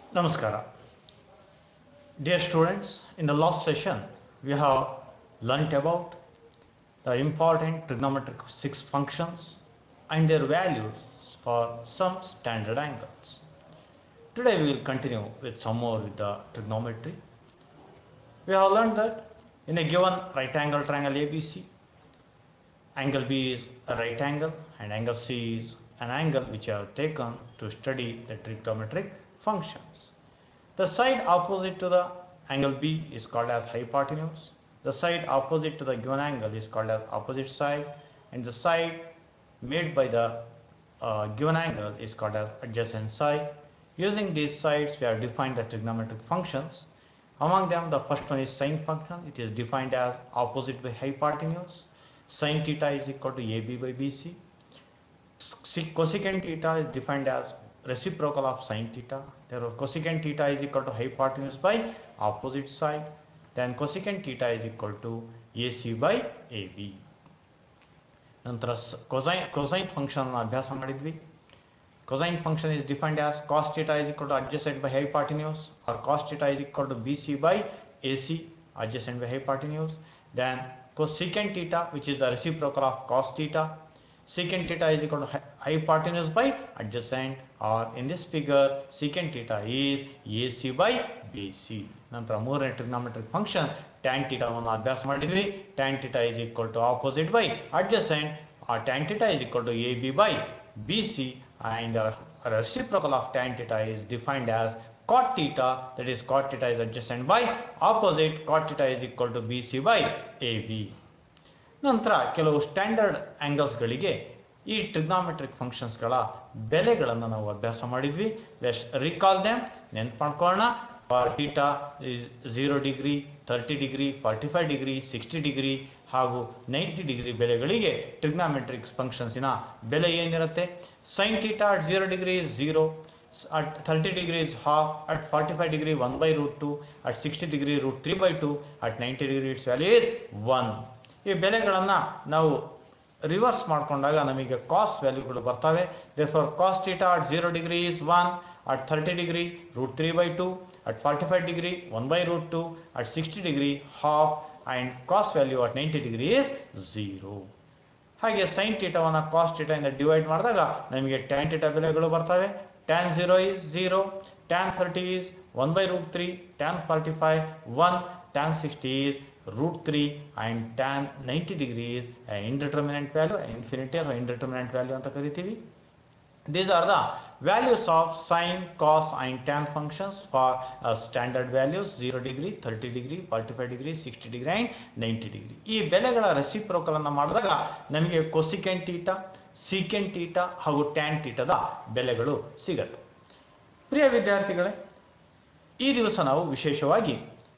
Namaskara. Dear students, in the last session, we have learnt about the important trigonometric six functions and their values for some standard angles. Today we will continue with some more with the trigonometry. We have learned that in a given right angle triangle ABC, angle B is a right angle and angle C is an angle which I have taken to study the trigonometric functions. The side opposite to the angle B is called as hypotenuse. The side opposite to the given angle is called as opposite side and the side made by the uh, given angle is called as adjacent side. Using these sides we have defined the trigonometric functions. Among them the first one is sine function. It is defined as opposite by hypotenuse. Sine theta is equal to AB by BC. Se- Cosecant theta is defined as reciprocal of sine theta. Therefore, cosecant theta is equal to hypotenuse by opposite side. Then cosecant theta is equal to AC by AB. ನಂತರ cosine cosine function ಅಭ್ಯಾಸ ಮಾಡಿದ್ವಿ cosine function is defined as cos theta is equal to adjacent by hypotenuse or cos theta is equal to B C by A C adjacent by hypotenuse. Then cosecant theta, which is the reciprocal of cos theta. Secant theta is equal to hy- hypotenuse by adjacent, or in this figure, secant theta is AC by BC. ನಂತರ ಮೂರನೇ trigonometric function tan ಥೀಟಾವನ್ನು ಅಭ್ಯಾಸ ಮಾಡಿದ್ವಿ tan theta is equal to opposite by adjacent or tan theta is equal to AB by BC and uh, reciprocal of tan theta is defined as cot theta that is cot theta is adjacent by opposite cot theta is equal to BC by AB. ನಂತರ ಕೆಲವು standard ಆಂಗಲ್ಸ್ಗಳಿಗೆ ಈ trigonometric ಫಂಕ್ಷನ್ಸ್ಗಳ ಬೆಲೆಗಳನ್ನು ನಾವು ಅಭ್ಯಾಸ ಮಾಡಿದ್ವಿ let's recall them ನೆನ್ಪು ಮಾಡ್ಕೊಳ್ಳೋಣ for theta is zero degree thirty degree forty five degree sixty degree ಹಾಗೂ ನೈಂಟಿ ಡಿಗ್ರಿ ಬೆಲೆಗಳಿಗೆ ಟ್ರಿಗ್ನಾಮೆಟ್ರಿಕ್ ಫಂಕ್ಷನ್ಸಿನ ಬೆಲೆ ಏನಿರುತ್ತೆ sine theta at zero degree is zero at 30 degree is half, at 45 degree 1 by root 2, at 60 degree root 3 by 2, at 90 degree its value is 1. ಈ ಬೆಲೆಗಳನ್ನು ನಾವು reverse ಮಾಡಿಕೊಂಡಾಗ ನಮಗೆ ಕಾಸ್ ವ್ಯಾಲ್ಯೂಗಳು ಬರ್ತವೆ therefore cos theta at zero degree is one at thirty degree root three by two at forty five degree one by root two at sixty degree half and cos value at ninety degree is zero ಹಾಗೆ sine ಟೀಟಾವನ್ನು cos ಟೀಟಾಯಿಂದ divide ಮಾಡಿದಾಗ ನಮಗೆ tan theta ಬೆಲೆಗಳು ಬರ್ತವೆ tan zero is zero tan thirty is one by root three tan forty five one tan sixty is root three and tan ninety degree is indeterminate value infinity ಅಥವಾ indeterminate value ಅಂತ ಕರಿತೀವಿ These are the values of sine, cos and tan functions for uh, standard values 0 degree, 30 degree, 45 degree, 60 degree and 90 degree. ಈ ಬೆಲೆಗಳ reciprocal ಅನ್ನು ಮಾಡಿದಾಗ ನಮಗೆ cosecant theta secant theta ಹಾಗೂ tan ಟೀಟಾದ ಬೆಲೆಗಳು ಸಿಗತ್ತೆ ಪ್ರಿಯ ವಿದ್ಯಾರ್ಥಿಗಳೇ ಈ ದಿವಸ ನಾವು ವಿಶೇಷವಾಗಿ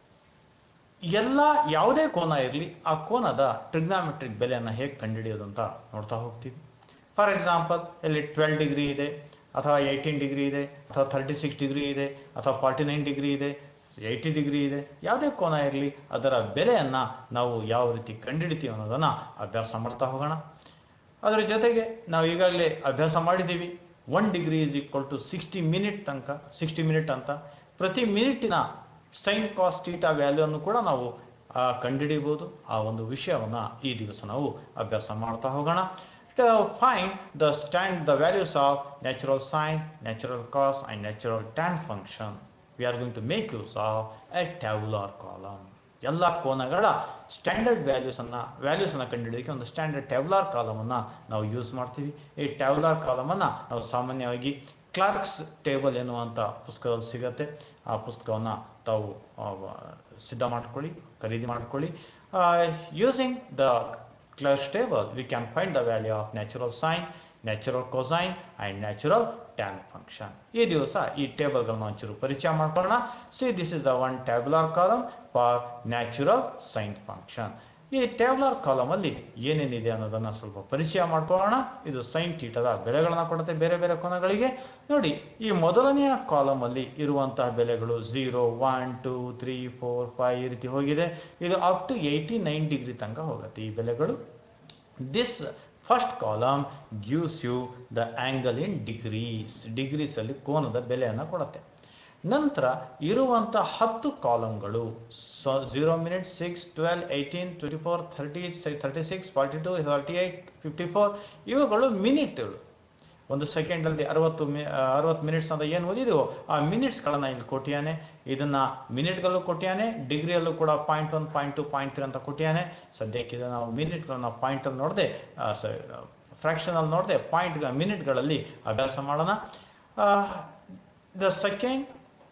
ಎಲ್ಲ ಯಾವುದೇ ಕೋನ ಇರಲಿ ಆ ಕೋನದ ಟ್ರಿಗ್ನಾಮೆಟ್ರಿಕ್ ಬೆಲೆಯನ್ನು ಹೇಗೆ ಕಂಡುಹಿಡಿಯೋದು ಅಂತ ನೋಡ್ತಾ ಹೋಗ್ತೀವಿ ಫಾರ್ ಎಕ್ಸಾಂಪಲ್ ಇಲ್ಲಿ ಟ್ವೆಲ್ ಡಿಗ್ರಿ ಇದೆ ಅಥವಾ ಏಯ್ಟೀನ್ ಡಿಗ್ರಿ ಇದೆ ಅಥವಾ ಥರ್ಟಿ ಸಿಕ್ಸ್ ಡಿಗ್ರಿ ಇದೆ ಅಥವಾ ಫಾರ್ಟಿ ನೈನ್ ಡಿಗ್ರಿ ಇದೆ ಏಯ್ಟಿ ಡಿಗ್ರಿ ಇದೆ ಯಾವುದೇ ಕೋನ ಇರಲಿ ಅದರ ಬೆಲೆಯನ್ನು ನಾವು ಯಾವ ರೀತಿ ಕಂಡುಹಿಡಿತೀವಿ ಅನ್ನೋದನ್ನು ಅಭ್ಯಾಸ ಮಾಡ್ತಾ ಹೋಗೋಣ ಅದರ ಜೊತೆಗೆ ನಾವು ಈಗಾಗಲೇ ಅಭ್ಯಾಸ ಮಾಡಿದ್ದೀವಿ one degree is equal to sixty minute ತನಕ ಸಿಕ್ಸ್ಟಿ ಮಿನಿಟ್ ಅಂತ ಪ್ರತಿ ಮಿನಿಟಿನ ಸೈನ್ ಕಾಸ್ ಟೀಟಾ ವ್ಯಾಲ್ಯೂವನ್ನು ಕೂಡ ನಾವು ಆ, ಕಂಡುಹಿಡಿಬೋದು ಆ ಒಂದು ವಿಷಯವನ್ನು ಈ ದಿವಸ ನಾವು ಅಭ್ಯಾಸ ಮಾಡ್ತಾ ಹೋಗೋಣ to find the stand the values of natural sine, natural cos and natural tan function. We are going to make use of a tabular column. ಎಲ್ಲ ಕೋನಗಳ ಸ್ಟ್ಯಾಂಡರ್ಡ್ ವ್ಯಾಲ್ಯೂಸನ್ನು ವ್ಯಾಲ್ಯೂಸನ್ನು ಕಂಡುಹಿಡಿಯೋಕ್ಕೆ ಒಂದು ಸ್ಟ್ಯಾಂಡರ್ಡ್ ಟ್ಯಾಬ್ಲಾರ್ ಕಾಲಮನ್ನು ನಾವು ಯೂಸ್ ಮಾಡ್ತೀವಿ ಈ ಟ್ಯಾಬ್ಲಾರ್ ಕಾಲಮನ್ನು ನಾವು ಸಾಮಾನ್ಯವಾಗಿ ಕ್ಲಾರ್ಕ್ಸ್ ಟೇಬಲ್ ಎನ್ನುವಂಥ ಪುಸ್ತಕದಲ್ಲಿ ಸಿಗತ್ತೆ ಆ ಪುಸ್ತಕವನ್ನು ತಾವು ಆ, ಸಿದ್ಧ ಮಾಡ್ಕೊಳ್ಳಿ ಖರೀದಿ ಮಾಡ್ಕೊಳ್ಳಿ using the Clerk's table, we can find the value of natural sine, natural cosine and natural tan function. ಈ ದಿವಸ ಈ ಟೇಬಲ್ಗಳನ್ನ ಒಂಚೂರು ಪರಿಚಯ ಮಾಡ್ಕೊಳ್ಳೋಣ see this is the one tabular column for natural sine function ಈ ಟ್ಯಾಬ್ಯುಲರ್ ಕಾಲಮ್ ಅಲ್ಲಿ ಏನೇನಿದೆ ಅನ್ನೋದನ್ನ ಸ್ವಲ್ಪ ಪರಿಚಯ ಮಾಡ್ಕೊಳ್ಳೋಣ ಇದು ಸೈನ್ ಟೀಟದ ಬೆಲೆಗಳನ್ನ ಕೊಡುತ್ತೆ ಬೇರೆ ಬೇರೆ ಕೋನಗಳಿಗೆ ನೋಡಿ ಈ ಮೊದಲನೆಯ ಕಾಲಮ್ ಅಲ್ಲಿ ಇರುವಂತಹ ಬೆಲೆಗಳು zero one two three four five ಈ ರೀತಿ ಹೋಗಿದೆ ಇದು up to eighty nine degree ತನಕ ಹೋಗುತ್ತೆ ಈ ಬೆಲೆಗಳು this first column gives you the angle in degrees degrees ಅಲ್ಲಿ ಕೋನದ ಬೆಲೆಯನ್ನು ಕೊಡುತ್ತೆ ನಂತರ ಇರುವಂಥ ಹತ್ತು ಕಾಲಮ್ಗಳು zero minute six twelve eighteen twenty four thirty thirty six forty two thirty eight fifty four ಇವುಗಳು ಮಿನಿಟ್ಗಳು ಒಂದು ಸೆಕೆಂಡಲ್ಲಿ ಅರವತ್ತು ಮಿ ಅರವತ್ತು ಮಿನಿಟ್ಸ್ ಅಂತ ಏನು ಓದಿದೆವೋ ಆ ಮಿನಿಟ್ಸ್ಗಳನ್ನು ಇಲ್ಲಿ ಕೊಟ್ಟಿಯಾನೆ ಇದನ್ನು ಮಿನಿಟ್ಗಳಲ್ಲೂ ಕೊಟ್ಟಿಯಾನೆ ಡಿಗ್ರಿಯಲ್ಲೂ ಕೂಡ point one point two point three ಅಂತ ಕೊಟ್ಟಿಯಾನೆ ಸದ್ಯಕ್ಕೆ ಇದು ನಾವು ಮಿನಿಟ್ಗಳನ್ನ ಪಾಯಿಂಟಲ್ಲಿ ನೋಡದೆ ಫ್ರ್ಯಾಕ್ಷನಲ್ಲಿ ನೋಡದೆ ಪಾಯಿಂಟ್ ಮಿನಿಟ್ಗಳಲ್ಲಿ ಅಭ್ಯಾಸ ಮಾಡೋಣ the second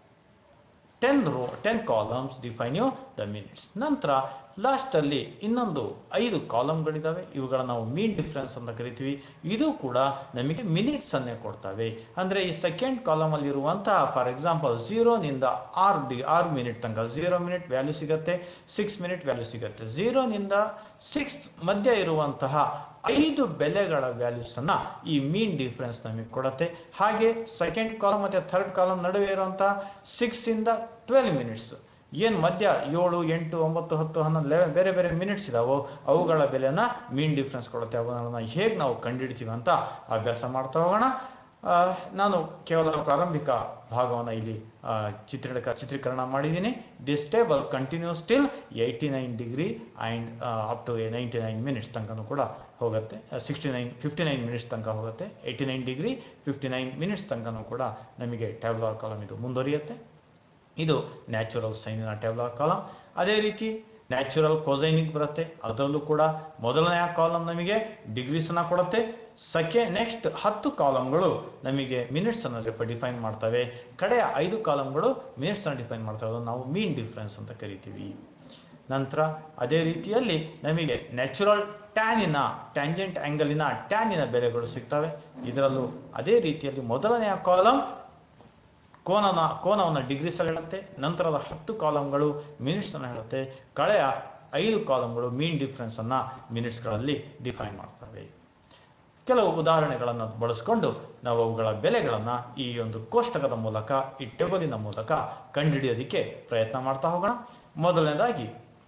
ten row ten columns define you the minutes ನಂತರ ಲಾಸ್ಟಲ್ಲಿ ಇನ್ನೊಂದು ಐದು ಕಾಲಮ್ಗಳಿದ್ದಾವೆ ಇವುಗಳ ನಾವು ಮೀನ್ ಡಿಫ್ರೆನ್ಸ್ ಅಂತ ಕರಿತೀವಿ ಇದು ಕೂಡ ನಮಗೆ ಮಿನಿಟ್ಸ್ ಅನ್ನೇ ಕೊಡ್ತವೆ ಅಂದರೆ ಈ ಸೆಕೆಂಡ್ ಕಾಲಮಲ್ಲಿ ಇರುವಂತಹ ಫಾರ್ ಎಕ್ಸಾಂಪಲ್ ಝೀರೋನಿಂದ ಆರು ಡಿ ಆರು ಮಿನಿಟ್ ತನಕ ಝೀರೋ ಮಿನಿಟ್ ವ್ಯಾಲ್ಯೂ ಸಿಗುತ್ತೆ ಸಿಕ್ಸ್ ಮಿನಿಟ್ ವ್ಯಾಲ್ಯೂ ಸಿಗುತ್ತೆ ಝೀರೋನಿಂದ ಸಿಕ್ಸ್ ಮಧ್ಯ ಇರುವಂತಹ ಐದು ಬೆಲೆಗಳ ವ್ಯಾಲ್ಯೂಸ್ ಅನ್ನ ಈ ಮೀನ್ ಡಿಫ್ರೆನ್ಸ್ ನಮಗೆ ಕೊಡುತ್ತೆ ಹಾಗೆ ಸೆಕೆಂಡ್ ಕಾಲಮ್ ಮತ್ತೆ ಥರ್ಡ್ ಕಾಲಮ್ ನಡುವೆ ಇರುವಂತಹ ಸಿಕ್ಸ್ ಇಂದ ಟ್ವೆಲ್ ಮಿನಿಟ್ಸ್ ಏನು ಮಧ್ಯ ಏಳು ಎಂಟು ಒಂಬತ್ತು ಹತ್ತು ಹನ್ನೊಂದು ಲೆವೆನ್ ಬೇರೆ ಬೇರೆ ಮಿನಿಟ್ಸ್ ಇದಾವೋ ಅವುಗಳ ಬೆಲೆನ ಮೀನ್ ಡಿಫ್ರೆನ್ಸ್ ಕೊಡುತ್ತೆ ಅವುಗಳನ್ನ ಹೇಗೆ ನಾವು ಕಂಡುಹಿಡಿತೀವಿ ಅಂತ ಅಭ್ಯಾಸ ಮಾಡ್ತಾ ಹೋಗೋಣ ಆ, ನಾನು ಕೇವಲ ಪ್ರಾರಂಭಿಕ ಭಾಗವನ್ನು ಇಲ್ಲಿ ಆ, ಚಿತ್ರೀಕ ಚಿತ್ರೀಕರಣ ಮಾಡಿದ್ದೀನಿ this table continue still eighty nine degree and up to ninety nine minutes ತನಕನೂ ಕೂಡ ಹೋಗುತ್ತೆ sixty nine fifty nine minutes ತನಕ ಹೋಗುತ್ತೆ eighty nine degree fifty nine minutes ತನಕನೂ ಕೂಡ ನಮಗೆ ಟ್ಯಾಬ್ಲಾರ್ ಕಾಲಮ್ ಇದು ಮುಂದುವರಿಯುತ್ತೆ ಇದು ನ್ಯಾಚುರಲ್ ಸೈನಿನ ಟ್ಯಾಬ್ಲಾರ್ ಕಾಲಮ್ ಅದೇ ರೀತಿ ನ್ಯಾಚುರಲ್ ಕೊಸೈನಿಗೆ ಬರುತ್ತೆ ಅದರಲ್ಲೂ ಕೂಡ ಮೊದಲನೆಯ ಕಾಲಮ್ ನಮಗೆ ಡಿಗ್ರೀಸನ್ನು ಕೊಡುತ್ತೆ ಸೆಕೆ ನೆಕ್ಸ್ಟ್ ಹತ್ತು ಕಾಲಮ್ಗಳು ನಮಗೆ ಮಿನಿಟ್ಸನ್ನು ಡಿಫೈನ್ ಮಾಡ್ತವೆ ಕಡೆಯ ಐದು ಕಾಲಮ್ಗಳು ಮಿನಿಟ್ಸನ್ನು ಡಿಫೈನ್ ಮಾಡ್ತವೆ ಅದನ್ನು ನಾವು ಮೀನ್ ಡಿಫ್ರೆನ್ಸ್ ಅಂತ ಕರಿತೀವಿ ನಂತರ ಅದೇ ರೀತಿಯಲ್ಲಿ ನಮಗೆ ನ್ಯಾಚುರಲ್ ಟ್ಯಾನಿನ ಟ್ಯಾಂಜೆಂಟ್ ಆ್ಯಂಗಲಿನ ಟ್ಯಾನಿನ ಬೆಲೆಗಳು ಸಿಗ್ತವೆ ಇದರಲ್ಲೂ ಅದೇ ರೀತಿಯಲ್ಲಿ ಮೊದಲನೆಯ ಕಾಲಮ್ ಕೋನನ ಕೋನವನ್ನು ಡಿಗ್ರೀಸಲ್ಲಿ ಹೇಳುತ್ತೆ ನಂತರದ ಹತ್ತು ಕಾಲಮ್ಗಳು ಮಿನಿಟ್ಸನ್ನು ಹೇಳುತ್ತೆ ಕಳೆಯ ಐದು ಕಾಲಮ್ಗಳು ಮೀನ್ ಡಿಫ್ರೆನ್ಸನ್ನು ಮಿನಿಟ್ಸ್ಗಳಲ್ಲಿ ಡಿಫೈನ್ ಮಾಡ್ತವೆ ಕೆಲವು ಉದಾಹರಣೆಗಳನ್ನು ಬಳಸಿಕೊಂಡು ನಾವು ಅವುಗಳ ಬೆಲೆಗಳನ್ನು ಈ ಒಂದು ಕೋಷ್ಟಕದ ಮೂಲಕ ಈ ಟೇಬಲಿನ ಮೂಲಕ ಕಂಡುಹಿಡಿಯೋದಕ್ಕೆ ಪ್ರಯತ್ನ ಮಾಡ್ತಾ ಹೋಗೋಣ ಮೊದಲನೇದಾಗಿ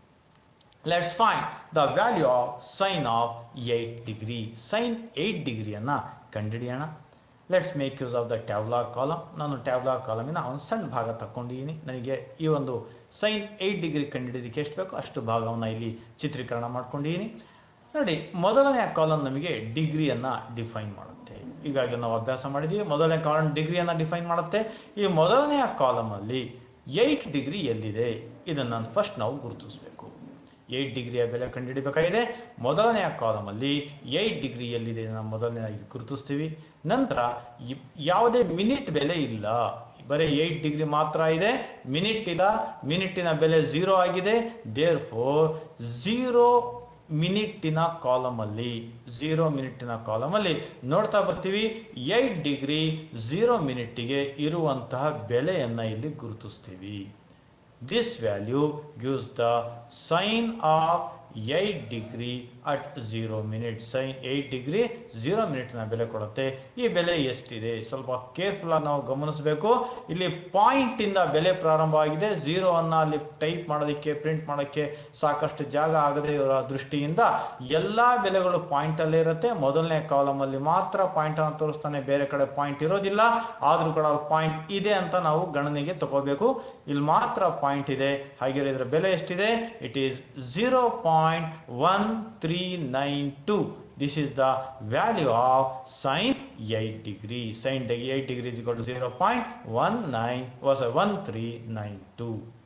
let's find the value of sine of eight degree sine eight ಡಿಗ್ರಿಯನ್ನು ಕಂಡುಹಿಡಿಯೋಣ let's make use of the tabular column ನಾನು ಟ್ಯಾಬ್ಲಾರ್ ಕಾಲಮಿನ ಒಂದು ಸಣ್ಣ ಭಾಗ ತಗೊಂಡಿದ್ದೀನಿ ನನಗೆ ಈ ಒಂದು ಸೈನ್ ಏಯ್ಟ್ ಡಿಗ್ರಿ ಕಂಡುಹಿಡಿಯೋದಕ್ಕೆ ಎಷ್ಟು ಬೇಕೋ ಅಷ್ಟು ಭಾಗವನ್ನು ಇಲ್ಲಿ ಚಿತ್ರೀಕರಣ ಮಾಡ್ಕೊಂಡಿದ್ದೀನಿ ನೋಡಿ ಮೊದಲನೆಯ ಕಾಲಮ್ ನಮಗೆ ಡಿಗ್ರಿಯನ್ನು ಡಿಫೈನ್ ಮಾಡುತ್ತೆ ಹೀಗಾಗಿ ನಾವು ಅಭ್ಯಾಸ ಮಾಡಿದ್ದೀವಿ ಮೊದಲನೇ ಕಾಲಮ್ ಡಿಗ್ರಿಯನ್ನು ಡಿಫೈನ್ ಮಾಡುತ್ತೆ ಈ ಮೊದಲನೆಯ ಕಾಲಮಲ್ಲಿ ಏಯ್ಟ್ ಡಿಗ್ರಿ ಎಲ್ಲಿದೆ ಇದನ್ನು ಫಸ್ಟ್ ನಾವು ಗುರುತಿಸಬೇಕು ಏಯ್ಟ್ ಡಿಗ್ರಿಯ ಬೆಲೆ ಕಂಡುಹಿಡಿಬೇಕಾಗಿದೆ ಮೊದಲನೆಯ ಕಾಲಮಲ್ಲಿ ಏಯ್ಟ್ ಡಿಗ್ರಿ ಎಲ್ಲಿದೆ ನಾವು ಮೊದಲನೇದಾಗಿ ಗುರುತಿಸ್ತೀವಿ ನಂತರ ಇ- ಯಾವುದೇ ಮಿನಿಟ್ ಬೆಲೆ ಇಲ್ಲ ಬರೀ ಏಯ್ಟ್ ಡಿಗ್ರಿ ಮಾತ್ರ ಇದೆ ಮಿನಿಟ್ ಇಲ್ಲ ಮಿನಿಟಿನ ಬೆಲೆ ಝೀರೋ ಆಗಿದೆ ದೇರ್ ಫೋರ್ ಝೀರೋ ಮಿನಿಟ್ಟಿನ ಕಾಲಮಲ್ಲಿ ಝೀರೋ ಮಿನಿಟ್ಟಿನ ಕಾಲಮಲ್ಲಿ ನೋಡ್ತಾ ಬರ್ತೀವಿ ಏಯ್ಟ್ ಡಿಗ್ರಿ ಝೀರೋ ಮಿನಿಟ್ಟಿಗೆ ಇರುವಂತಹ ಬೆಲೆಯನ್ನು ಇಲ್ಲಿ ಗುರುತಿಸ್ತೀವಿ This value gives the sign of 8 degree at 0 minute. Sin 8 degree 0 minute ನ ಬೆಲೆ ಕೊಡುತ್ತೆ ಈ ಬೆಲೆ ಎಷ್ಟಿದೆ ಸ್ವಲ್ಪ ಕೇರ್ಫುಲ್ ಆಗಿ ನಾವು ಗಮನಿಸಬೇಕು ಇಲ್ಲಿ ಪಾಯಿಂಟ್ ಇಂದ ಬೆಲೆ ಪ್ರಾರಂಭ ಆಗಿದೆ ಝೀರೋ ಅನ್ನ ಅಲ್ಲಿ ಟೈಪ್ ಮಾಡೋದಕ್ಕೆ ಪ್ರಿಂಟ್ ಮಾಡೋಕ್ಕೆ ಸಾಕಷ್ಟು ಜಾಗ ಆಗದೆ ಇರೋ ದೃಷ್ಟಿಯಿಂದ ಎಲ್ಲಾ ಬೆಲೆಗಳು ಪಾಯಿಂಟ್ ಅಲ್ಲೇ ಇರುತ್ತೆ ಮೊದಲನೇ ಕಾಲಮ್ ಅಲ್ಲಿ ಮಾತ್ರ ಪಾಯಿಂಟ್ ಅನ್ನು ತೋರಿಸ್ತಾನೆ ಬೇರೆ ಕಡೆ ಪಾಯಿಂಟ್ ಇರೋದಿಲ್ಲ ಆದ್ರೂ ಕೂಡ ಪಾಯಿಂಟ್ ಇದೆ ಅಂತ ನಾವು ಗಣನೆಗೆ ತಗೋಬೇಕು ಇಲ್ಲಿ ಮಾತ್ರ ಪಾಯಿಂಟ್ ಇದೆ ಹಾಗೆ ಇದರ ಬೆಲೆ ಎಷ್ಟಿದೆ it is zero point one three nine two this is the value of sine eight degree sine eight degree is to zero point one nine was one three nine two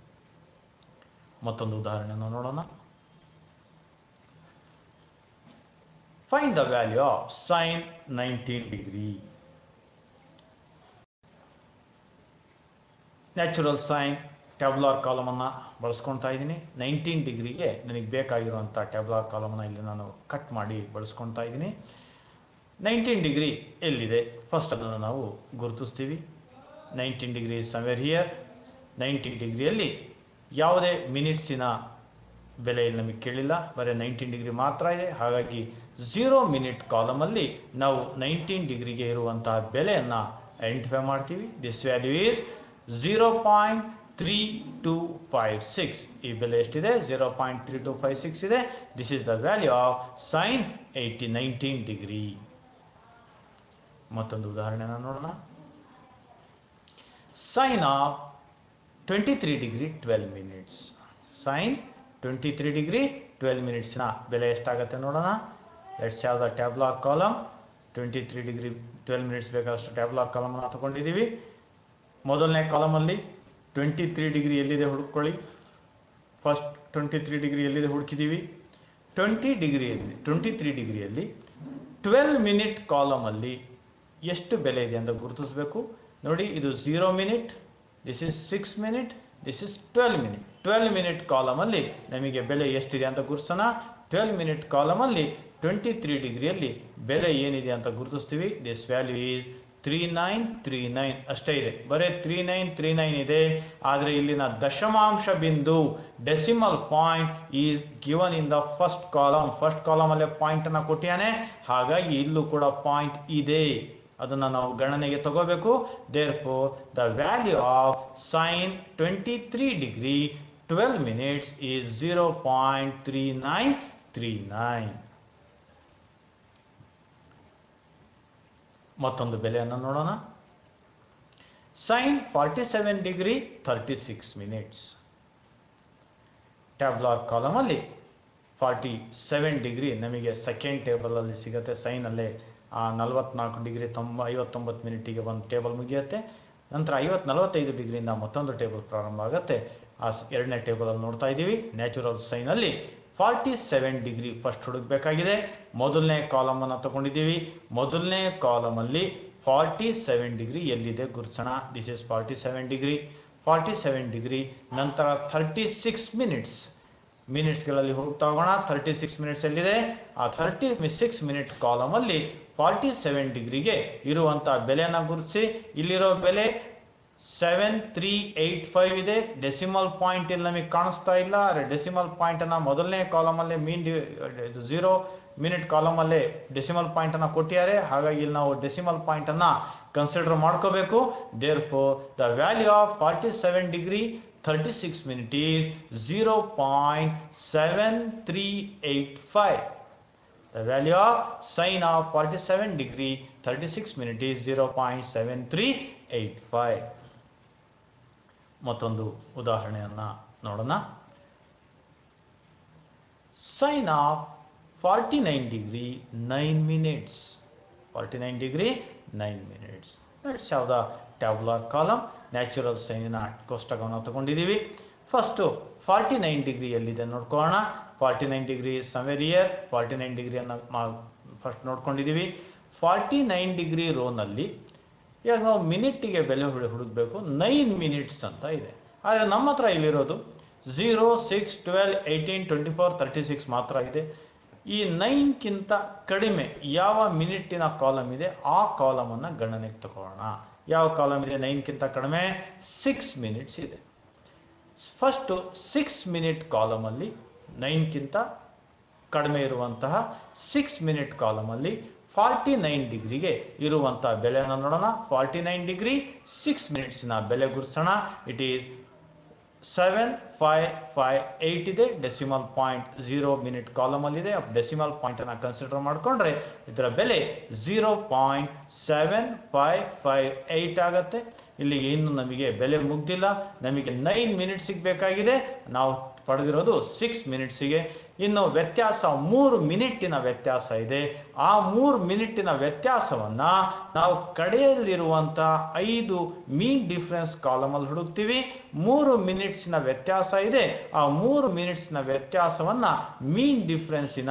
ಮತ್ತೊಂದು ಉದಾಹರಣೆಯನ್ನು ನೋಡೋಣ find the value of sine nineteen degree natural sine tabular ಕಾಲಮನ್ನು ಬಳಸ್ಕೊಳ್ತಾ ಇದ್ದೀನಿ nineteen ಡಿಗ್ರಿಗೆ ನನಗೆ ಬೇಕಾಗಿರುವಂಥ tabular ಕಾಲಮನ್ನು ಇಲ್ಲಿ ನಾನು ಕಟ್ ಮಾಡಿ ಬಳಸ್ಕೊಳ್ತಾ ಇದ್ದೀನಿ ನೈನ್ಟೀನ್ ಡಿಗ್ರಿ ಎಲ್ಲಿದೆ ಫಸ್ಟ್ ಅದನ್ನು ನಾವು ಗುರುತಿಸ್ತೀವಿ nineteen degree somewhere here nineteen ಡಿಗ್ರಿಯಲ್ಲಿ ಯಾವುದೇ ಮಿನಿಟ್ಸಿನ ಬೆಲೆ ಇಲ್ಲಿ ನಮಗೆ ಕೇಳಿಲ್ಲ ಬರೀ ನೈನ್ಟೀನ್ ಡಿಗ್ರಿ ಮಾತ್ರ ಇದೆ ಹಾಗಾಗಿ ಝೀರೋ ಮಿನಿಟ್ ಕಾಲಮಲ್ಲಿ ನಾವು ನೈನ್ಟೀನ್ ಡಿಗ್ರಿಗೆ ಇರುವಂತಹ ಬೆಲೆಯನ್ನು ಐಡೆಂಟಿಫೈ ಮಾಡ್ತೀವಿ this value is zero point three two five six ಈ ಬೆಲೆ ಎಷ್ಟಿದೆ zero point three two five six ಇದೆ this is the value of sine eighty nineteen degree ಮತ್ತೊಂದು ಉದಾಹರಣೆನ ನೋಡೋಣ sine of twenty three degree twelve minutes sine twenty three degree twelve ಮಿನಿಟ್ಸ್ನ ಬೆಲೆ ಎಷ್ಟಾಗುತ್ತೆ ನೋಡೋಣ let's have the tabular column twenty three degree twelve minutes ಬೇಕಾದಷ್ಟು tabular ಕಾಲಮನ್ನು ತಗೊಂಡಿದ್ದೀವಿ ಮೊದಲನೇ ಕಾಲಮಲ್ಲಿ ಟ್ವೆಂಟಿ ತ್ರೀ ಡಿಗ್ರಿ ಎಲ್ಲಿದೆ ಹುಡುಕೊಳ್ಳಿ ಫಸ್ಟ್ ಟ್ವೆಂಟಿ ತ್ರೀ ಡಿಗ್ರಿ ಎಲ್ಲಿದೆ ಹುಡುಕಿದ್ದೀವಿ ಟ್ವೆಂಟಿ ಡಿಗ್ರಿಯಲ್ಲಿ ಟ್ವೆಂಟಿ ತ್ರೀ ಡಿಗ್ರಿಯಲ್ಲಿ ಟ್ವೆಲ್ ಮಿನಿಟ್ ಕಾಲಮಲ್ಲಿ ಎಷ್ಟು ಬೆಲೆ ಇದೆ ಅಂತ ಗುರುತಿಸಬೇಕು ನೋಡಿ ಇದು zero minute this is six minute this is twelve minute twelve minute ಕಾಲಮಲ್ಲಿ ನಮಗೆ ಬೆಲೆ ಎಷ್ಟಿದೆ ಅಂತ ಗುರುತಿಸೋಣ ಟ್ವೆಲ್ ಮಿನಿಟ್ ಕಾಲಮಲ್ಲಿ ಟ್ವೆಂಟಿ ತ್ರೀ ಡಿಗ್ರಿಯಲ್ಲಿ ಬೆಲೆ ಏನಿದೆ ಅಂತ ಗುರುತಿಸ್ತೀವಿ this value is three nine three nine ಅಷ್ಟೇ ಇದೆ ಬರೀ ತ್ರೀ ನೈನ್ ತ್ರೀ ನೈನ್ ಇದೆ ಆದರೆ ಇಲ್ಲಿನ ದಶಮಾಂಶ ಬಿಂದು decimal point is given in the first column first column ಅಲ್ಲೇ ಪಾಯಿಂಟ್ ಅನ್ನ ಕೊಟ್ಟಿಯಾನೆ ಹಾಗಾಗಿ ಇಲ್ಲೂ ಕೂಡ ಪಾಯಿಂಟ್ ಇದೆ ಅದನ್ನ ನಾವು ಗಣನೆಗೆ ತಗೋಬೇಕು therefore the value of sine twenty three degree twelve minutes is zero point three nine three nine ಮತ್ತೊಂದು ಬೆಲೆಯನ್ನು ನೋಡೋಣ sine forty seven degree thirty six minutes tabular ಕಾಲಮಲ್ಲಿ ಫಾರ್ಟಿ ಸೆವೆನ್ ಡಿಗ್ರಿ ನಮಗೆ ಸೆಕೆಂಡ್ ಟೇಬಲಲ್ಲಿ ಸಿಗುತ್ತೆ ಸೈನಲ್ಲೇ ಆ ನಲವತ್ನಾಲ್ಕು ಡಿಗ್ರಿ ತೊಂಬ ಐವತ್ತೊಂಬತ್ತು ಮಿನಿಟಿಗೆ ಒಂದು ಟೇಬಲ್ ಮುಗಿಯುತ್ತೆ ನಂತರ ಐವತ್ತು ನಲವತ್ತೈದು ಡಿಗ್ರಿಯಿಂದ ಮತ್ತೊಂದು ಟೇಬಲ್ ಪ್ರಾರಂಭ ಆಗುತ್ತೆ ಆ ಸ್- ಎರಡನೇ ಟೇಬಲಲ್ಲಿ ನೋಡ್ತಾ ಇದ್ದೀವಿ ನ್ಯಾಚುರಲ್ ಸೈನಲ್ಲಿ ಫಾರ್ಟಿ ಸೆವೆನ್ ಡಿಗ್ರಿ ಫಸ್ಟ್ ಹುಡುಕಬೇಕಾಗಿದೆ ಮೊದಲನೇ ಕಾಲಮನ್ನು ತಗೊಂಡಿದ್ದೀವಿ ಮೊದಲನೇ ಕಾಲಮಲ್ಲಿ ಫಾರ್ಟಿ ಸೆವೆನ್ ಡಿಗ್ರಿ ಎಲ್ಲಿದೆ ಗುರುತಿಸೋಣ this is forty seven degree forty seven degree ನಂತರ ಥರ್ಟಿ ಸಿಕ್ಸ್ ಮಿನಿಟ್ಸ್ ಮಿನಿಟ್ಸ್ಗಳಲ್ಲಿ ಹೋಗ್ತಾ ಹೋಗೋಣ ಥರ್ಟಿ ಸಿಕ್ಸ್ ಮಿನಿಟ್ಸ್ ಎಲ್ಲಿದೆ ಆ ಥರ್ಟಿ ಸಿಕ್ಸ್ ಮಿನಿಟ್ ಕಾಲಮಲ್ಲಿ ಫಾರ್ಟಿ ಸೆವೆನ್ ಡಿಗ್ರಿಗೆ ಇರುವಂಥ ಬೆಲೆಯನ್ನು ಗುರುತಿಸಿ ಇಲ್ಲಿರೋ ಬೆಲೆ ಸೆವೆನ್ ತ್ರೀ ಏಯ್ಟ್ ಫೈವ್ ಇದೆ ಡೆಸಿಮಲ್ ಪಾಯಿಂಟ್ ಇಲ್ಲಿ ನಮಗೆ ಕಾಣಿಸ್ತಾ ಇಲ್ಲ ಡೆಸಿಮಲ್ ಪಾಯಿಂಟ್ ಅನ್ನ ಮೊದಲನೇ ಕಾಲಮಲ್ಲೇ ಮೀನ್ ಝೀರೋ ಮಿನಿಟ್ ಕಾಲಮಲ್ಲೇ ಡೆಸಿಮಲ್ ಪಾಯಿಂಟ್ ಅನ್ನ ಕೊಟ್ಟಿದ್ದಾರೆ ಹಾಗಾಗಿ ಇಲ್ಲಿ ನಾವು ಡೆಸಿಮಲ್ ಪಾಯಿಂಟ್ ಅನ್ನ ಕನ್ಸಿಡರ್ ಮಾಡ್ಕೋಬೇಕು therefore the value of forty seven degree thirty six minute is zero point seven three eight five The value of sine of 47 degree 36 minute is 0.7385. ಮತ್ತೊಂದು ಉದಾಹರಣೆಯನ್ನ ನೋಡೋಣ sine of forty nine degree nine minutes forty nine degree nine minutes that's ಯಾವ the tabular column natural ಸೈನಿನ ಕೋಷ್ಟಕವನ್ನು ತಗೊಂಡಿದ್ದೀವಿ first forty nine degree ಎಲ್ಲಿದೆ ನೋಡ್ಕೊಳ್ಳೋಣ forty nine degree somewhere here forty nine ಡಿಗ್ರಿಯನ್ನು ಫಸ್ಟ್ ನೋಡ್ಕೊಂಡಿದ್ದೀವಿ ಫಾರ್ಟಿ ನೈನ್ ಡಿಗ್ರಿ ರೋನಲ್ಲಿ ಇವಾಗ ನಾವು ಮಿನಿಟ್ಟಿಗೆ ಬೆಲೆ ಹುಡು ಹುಡುಕಬೇಕು ನೈನ್ ಮಿನಿಟ್ಸ್ ಅಂತ ಇದೆ ಆದರೆ ನಮ್ಮ ಹತ್ರ ಇಲ್ಲಿರೋದು zero six twelve eighteen twenty four thirty six ಮಾತ್ರ ಇದೆ ಈ ನೈನ್ಗಿಂತ ಕಡಿಮೆ ಯಾವ ಮಿನಿಟ್ಟಿನ ಕಾಲಮ್ ಇದೆ ಆ ಕಾಲಮನ್ನು ಗಣನೆಗೆ ತಗೊಳ್ಳೋಣ ಯಾವ ಕಾಲಮ್ ಇದೆ ನೈನ್ಗಿಂತ ಕಡಿಮೆ ಸಿಕ್ಸ್ ಮಿನಿಟ್ಸ್ ಇದೆ ಫಸ್ಟು ಸಿಕ್ಸ್ ಮಿನಿಟ್ ಕಾಲಮಲ್ಲಿ ನೈನ್ಗಿಂತ ಕಡಿಮೆ ಇರುವಂತಹ ಸಿಕ್ಸ್ ಮಿನಿಟ್ ಕಾಲಮಲ್ಲಿ ಫಾರ್ಟಿ ನೈನ್ ಡಿಗ್ರಿಗೆ ಇರುವಂತಹ ಬೆಲೆಯನ್ನು ನೋಡೋಣ ಫಾರ್ಟಿ ನೈನ್ ಡಿಗ್ರಿ ಸಿಕ್ಸ್ ಮಿನಿಟ್ಸ್ನ ಬೆಲೆ ಗುರುತಿಸೋಣ it is seven five five eight ಇದೆ ಡೆಸಿಮಲ್ ಪಾಯಿಂಟ್ ಝೀರೋ ಮಿನಿಟ್ ಕಾಲಮಲ್ಲಿದೆ ಡೆಸಿಮಲ್ ಪಾಯಿಂಟ್ ಅನ್ನ ಕನ್ಸಿಡರ್ ಮಾಡಿಕೊಂಡ್ರೆ ಇದರ ಬೆಲೆ zero point seven five five eight ಆಗುತ್ತೆ ಇಲ್ಲಿಗೆ ಇನ್ನು ನಮಗೆ ಬೆಲೆ ಮುಗ್ದಿಲ್ಲ ನಮಗೆ ನೈನ್ ಮಿನಿಟ್ ಸಿಗಬೇಕಾಗಿದೆ ನಾವು ಪಡೆದಿರೋದು ಸಿಕ್ಸ್ ಮಿನಿಟ್ಸಿಗೆ ಇನ್ನು ವ್ಯತ್ಯಾಸ ಮೂರು ಮಿನಿಟ್ಟಿನ ವ್ಯತ್ಯಾಸ ಇದೆ ಆ ಮೂರು ಮಿನಿಟ್ಟಿನ ವ್ಯತ್ಯಾಸವನ್ನ ನಾವು ಕಡೆಯಲ್ಲಿರುವಂತಹ ಐದು ಮೀನ್ ಡಿಫರೆನ್ಸ್ ಕಾಲಮಲ್ಲಿ ಹುಡುಕ್ತೀವಿ ಮೂರು ಮಿನಿಟ್ಸ್ನ ವ್ಯತ್ಯಾಸ ಇದೆ ಆ ಮೂರು ಮಿನಿಟ್ಸ್ನ ವ್ಯತ್ಯಾಸವನ್ನ ಮೀನ್ ಡಿಫರೆನ್ಸಿನ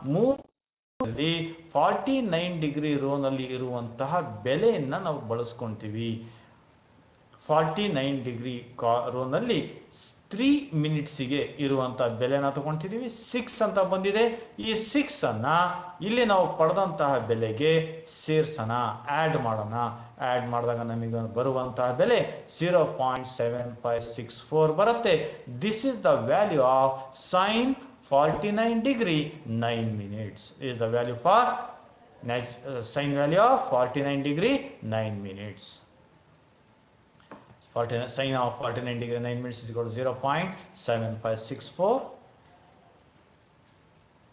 ಮೂರು ಫಾರ್ಟಿ ನೈನ್ ಡಿಗ್ರಿ ರೋನಲ್ಲಿ ಇರುವಂತಹ ಬೆಲೆಯನ್ನ ನಾವು ಬಳಸ್ಕೊಂತೀವಿ ಫಾರ್ಟಿ ನೈನ್ ಡಿಗ್ರಿ ಕಾ ರೋನಲ್ಲಿ ತ್ರೀ ಮಿನಿಟ್ಸಿಗೆ ಇರುವಂತ ಬೆಲೆನ ತಗೊಂತಿದೀವಿ ಸಿಕ್ಸ್ ಅಂತ ಬಂದಿದೆ ಈ ಸಿಕ್ಸ್ ಅನ್ನ ಇಲ್ಲಿ ನಾವು ಪಡೆದಂತಹ ಬೆಲೆಗೆ ಸೇರ್ಸೋಣ ಆಡ್ ಮಾಡೋಣ ಆಡ್ ಮಾಡಿದಾಗ ನಮಗೆ ಬರುವಂತಹ ಬೆಲೆ zero point seven five six four ಬರುತ್ತೆ this is the value of sine forty nine degree nine minutes is the value for sine value of forty nine degree nine minutes 49 sine of 49 degree 9 minutes is equal to 0.7564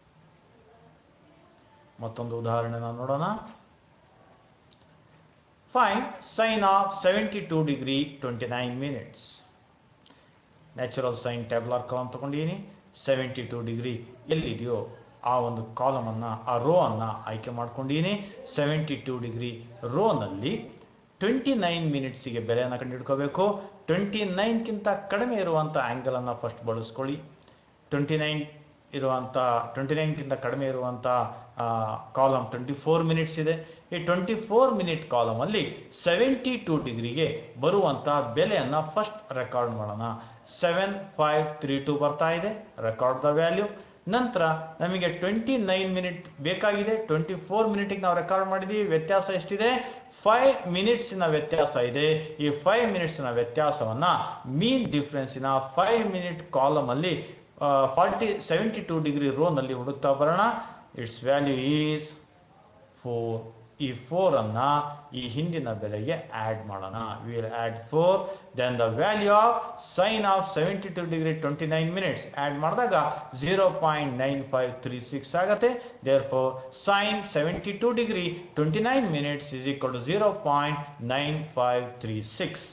ಮತ್ತೊಂದು ಉದಾಹರಣೆ ನಾವು ನೋಡೋಣ Find sine of 72 degree 29 minutes. Natural sine tabular column ತಗೊಂಡಿದ್ದೀನಿ seventy two degree ಎಲ್ಲಿದೆಯೋ ಆ ಒಂದು ಕಾಲಮನ್ನು ಆ ರೋ ಅನ್ನು ಆಯ್ಕೆ ಮಾಡ್ಕೊಂಡಿದ್ದೀನಿ ಸೆವೆಂಟಿ ಟು ಡಿಗ್ರಿ ರೋನಲ್ಲಿ ಟ್ವೆಂಟಿ ನೈನ್ ಮಿನಿಟ್ಸಿಗೆ ಬೆಲೆಯನ್ನು ಕಂಡುಹಿಡ್ಕೋಬೇಕು ಟ್ವೆಂಟಿ ನೈನ್ಗಿಂತ ಕಡಿಮೆ ಇರುವಂಥ ಆ್ಯಂಗಲನ್ನು ಫಸ್ಟ್ ಬಳಸ್ಕೊಳ್ಳಿ ಟ್ವೆಂಟಿ ನೈನ್ ಇರುವಂಥ ಟ್ವೆಂಟಿ ನೈನ್ಗಿಂತ ಕಡಿಮೆ ಇರುವಂಥ ಕಾಲಮ್ ಟ್ವೆಂಟಿ ಫೋರ್ ಮಿನಿಟ್ಸ್ ಇದೆ ಈ ಟ್ವೆಂಟಿ ಫೋರ್ ಮಿನಿಟ್ ಕಾಲಮಲ್ಲಿ ಸೆವೆಂಟಿ ಟು ಡಿಗ್ರಿಗೆ ಬರುವಂಥ ಬೆಲೆಯನ್ನು ಫಸ್ಟ್ ರೆಕಾರ್ಡ್ ಮಾಡೋಣ ಸೆವೆನ್ ಫೈವ್ ತ್ರೀ ಟು ಬರ್ತಾ ಇದೆ ರೆಕಾರ್ಡ್ ದ ವ್ಯಾಲ್ಯೂ ನಂತರ ನಮಗೆ ಟ್ವೆಂಟಿ ನೈನ್ ಮಿನಿಟ್ ಬೇಕಾಗಿದೆ ಟ್ವೆಂಟಿ ಫೋರ್ ಮಿನಿಟಿಗೆ ನಾವು ರೆಕಾರ್ಡ್ ಮಾಡಿದ್ದೀವಿ ವ್ಯತ್ಯಾಸ ಎಷ್ಟಿದೆ ಫೈವ್ ಮಿನಿಟ್ಸಿನ ವ್ಯತ್ಯಾಸ ಇದೆ ಈ ಫೈವ್ ಮಿನಿಟ್ಸಿನ ವ್ಯತ್ಯಾಸವನ್ನು ಮೀನ್ ಡಿಫ್ರೆನ್ಸಿನ ಫೈವ್ ಮಿನಿಟ್ ಕಾಲಮಲ್ಲಿ ಫಾರ್ಟಿ ಸೆವೆಂಟಿ ಟು ಡಿಗ್ರಿ ರೋನಲ್ಲಿ ಹುಡುಕ್ತಾ ಬರೋಣ ಇಟ್ಸ್ ವ್ಯಾಲ್ಯೂ ಈಸ್ ಫೋರ್ ಈ ಫೋರ್ ಅನ್ನ ಈ ಹಿಂದಿನ ಬೆಲೆಗೆ ಆಡ್ ಮಾಡೋಣ will add four then the value of sine of seventy two degree twenty nine minutes add ಮಾಡಿದಾಗ zero point nine five three six ಆಗುತ್ತೆ therefore sine seventy two degree twenty nine minutes is equal to zero point nine five three six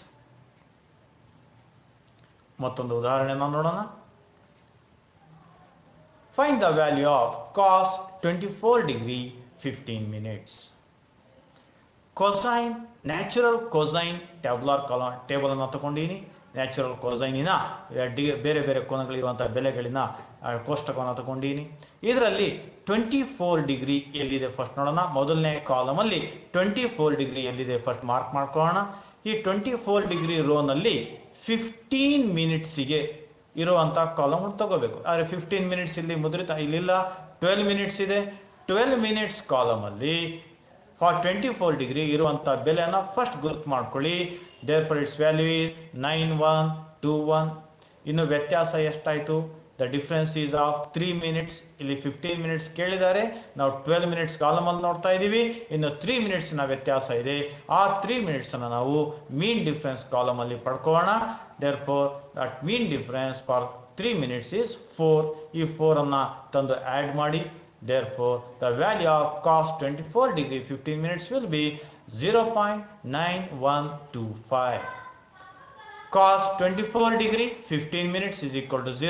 ಮತ್ತೊಂದು ಉದಾಹರಣೆನ ನೋಡೋಣ find the value of cos twenty four degree fifteen minutes cosine natural cosine tabular ಕಾಲ table ಅನ್ನು ತಗೊಂಡಿನಿ natural ಕೊಸೈನಿನ D ಬೇರೆ ಬೇರೆ ಕೋನಗಳಿರುವಂಥ ಬೆಲೆಗಳಿನ ಆ, ಕೋಷ್ಟಕವನ್ನು ತಗೊಂಡಿನಿ ಇದರಲ್ಲಿ ಟ್ವೆಂಟಿ ಫೋರ್ ಡಿಗ್ರಿ ಎಲ್ಲಿದೆ ಫಸ್ಟ್ ನೋಡೋಣ ಮೊದಲನೇ ಕಾಲಮಲ್ಲಿ ಟ್ವೆಂಟಿ ಫೋರ್ ಡಿಗ್ರಿ ಎಲ್ಲಿದೆ ಫಸ್ಟ್ ಮಾರ್ಕ್ ಮಾಡ್ಕೊಳ್ಳೋಣ ಈ ಟ್ವೆಂಟಿ ಫೋರ್ ಡಿಗ್ರಿ ರೋನಲ್ಲಿ ಫಿಫ್ಟೀನ್ ಮಿನಿಟ್ಸಿಗೆ ಇರುವಂಥ ಕಾಲಮ್ ತಗೋಬೇಕು ಆದರೆ ಫಿಫ್ಟೀನ್ ಮಿನಿಟ್ಸ್ ಇಲ್ಲಿ ಮುದ್ರಿತ ಇಲ್ಲಿಲ್ಲ ಟ್ವೆಲ್ ಮಿನಿಟ್ಸ್ ಇದೆ ಟ್ವೆಲ್ ಮಿನಿಟ್ಸ್ ಕಾಲಮಲ್ಲಿ ಫಾರ್ ಟ್ವೆಂಟಿ ಫೋರ್ ಡಿಗ್ರಿ ಇರುವಂಥ ಬೆಲೆಯನ್ನು ಫಸ್ಟ್ ಗುರುತು ಮಾಡ್ಕೊಳ್ಳಿ therefore its value is nine one two one ಇನ್ನು ವ್ಯತ್ಯಾಸ ಎಷ್ಟಾಯಿತು the difference is of three minutes ಇಲ್ಲಿ ಫಿಫ್ಟೀನ್ ಮಿನಿಟ್ಸ್ ಕೇಳಿದ್ದಾರೆ ನಾವು ಟ್ವೆಲ್ ಮಿನಿಟ್ಸ್ ಕಾಲಮಲ್ಲಿ ನೋಡ್ತಾ ಇದ್ದೀವಿ ಇನ್ನು ತ್ರೀ ಮಿನಿಟ್ಸ್ನ ವ್ಯತ್ಯಾಸ ಇದೆ ಆ ತ್ರೀ ಮಿನಿಟ್ಸನ್ನು ನಾವು ಮೀನ್ ಡಿಫ್ರೆನ್ಸ್ ಕಾಲಮಲ್ಲಿ ಪಡ್ಕೊಳ್ಳೋಣ therefore that mean difference for three minutes is four ಈ ಫೋರನ್ನು ತಂದು ಆ್ಯಡ್ ಮಾಡಿ Therefore, the value of cos 24 degree 15 minutes will be 0.9125. Cos 24 degree 15 minutes is equal to